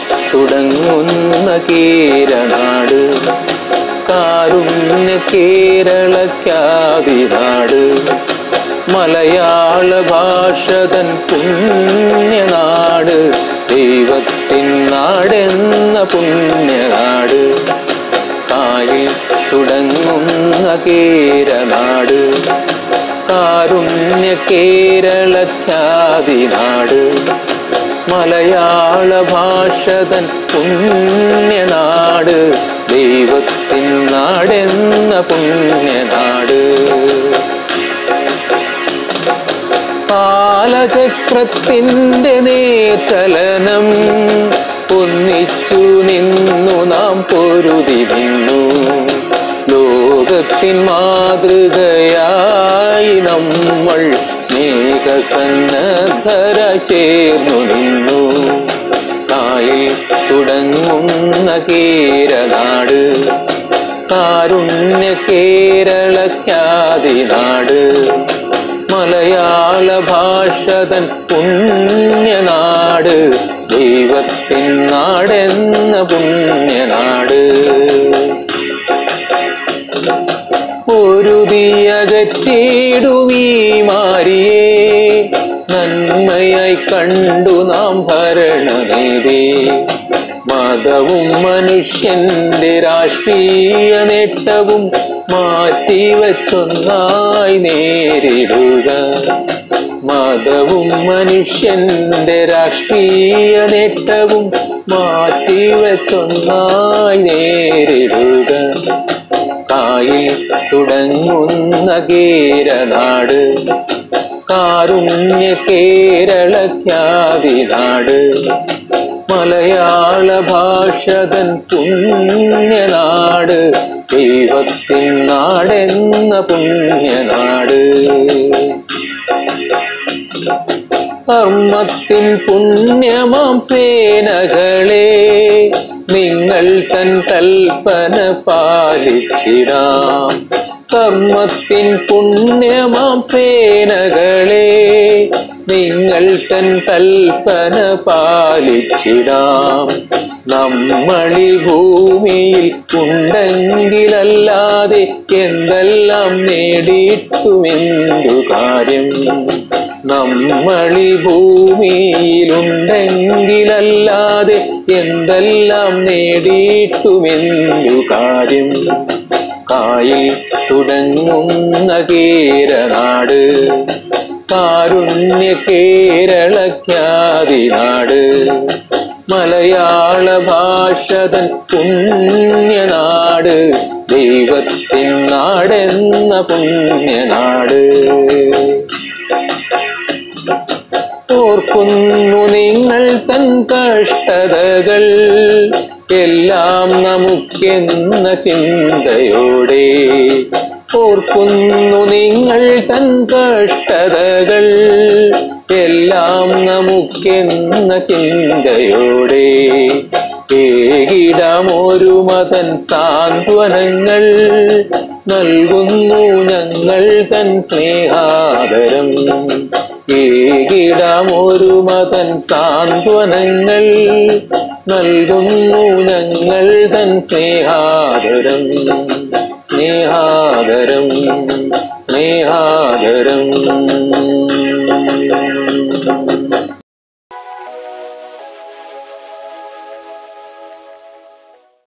തുടങ്ങുന്ന കേരനാട് കാരുണ്യ കേരളക്കാതിനാട് മലയാള ഭാഷതൻ പുണ്യനാട് ദൈവത്തിൻ നാടെന്ന പുണ്യനാട് കായിൽ തുടങ്ങുന്ന കേരനാട് കാരുണ്യ കേരളഖ്യാതിനാട് മലയാള ഭാഷതൻ പുണ്യനാട് ദൈവത്തിൻ നാടെന്ന പുണ്യനാട് കാലചക്രത്തിൻ്റെ നേർചലനം ഒന്നിച്ചു നിന്നു നാം പൊരുതി നിന്നു ലോകത്തിൻ മാതൃകയായി നമ്മൾ സ്നേഹസന്നദ്ധര ചേർന്നു നിന്നു കായിൽ തുടങ്ങുന്ന കേരനാട് കാരുണ്യ കേരളഖ്യാതിനാട് മലയാള ഭാഷതൻ പുണ്യനാട് ദൈവത്തിൻ നാടെന്ന പുണ്യനാട് പൊരുതിയകറ്റിടുമീ മാരിയെ നന്മയായി കണ്ടു നാം ഭരണനീതി മതവും മനുഷ്യന്റെ രാഷ്ട്രീയ നേട്ടവും മാറ്റിവച്ചൊന്നായി നേരിടുക മതവും മനുഷ്യന്റെ രാഷ്ട്രീയ നേട്ടവും മാറ്റിവച്ചൊന്നായി നേരിടുക കായിൽ തുടങ്ങുന്ന കേരനാട് കാരുണ്യ കേരളഖ്യാതിനാട് മലയാള ഭാഷതൻ പുണ്യനാട് ദൈവത്തിൻ നാടെന്ന പുണ്യനാട് കർമ്മത്തിൻ പുണ്യമാം സേനകളെ നിങ്ങൾ തൻ കൽപ്പന പാലിച്ചിടാം കർമ്മത്തിൻ പുണ്യമാം സേനകളെ നിങ്ങൾ തൻ കൽപ്പന പാലിച്ചിടാം നമ്മളീ ഭൂമിയിൽ ഉണ്ടെങ്കിലല്ലാതെ എന്തെല്ലാം നേടിയിട്ടുമെന്തു കാര്യം നമ്മളീ ഭൂമിയിലുണ്ടെങ്കിലല്ലാതെ എന്തെല്ലാം നേടിയിട്ടുമെന്തു കാര്യം കായിൽ തുടങ്ങുന്ന കേരനാട് കാരുണ്യ കേരളഖ്യാതിനാട് മലയാള ഭാഷതൻ പുണ്യനാട് ദൈവത്തിൻ നാടെന്ന പുണ്യനാട് ഓർക്കുന്നു നിങ്ങൾ തൻ കഷ്ടതകൾ എല്ലാം നമുക്കെന്ന ചിന്തയോടെ ഓർക്കുന്നു നിങ്ങൾ തൻ കഷ്ടതകൾ എല്ലാം നമുക്കെന്ന ചിന്തയോടെ ഏകിടമൊരു മതൻ സാന്ത്വനങ്ങൾ നൽകുന്നു ഞങ്ങൾ തൻ സ്നേഹാദരം ഏകിടമൊരു മതൻ സാന്ത്വനങ്ങൾ നൽകുന്നു ഞങ്ങൾ തൻ സ്നേഹാദരം സ്നേഹാദരം സ്നേഹാദരം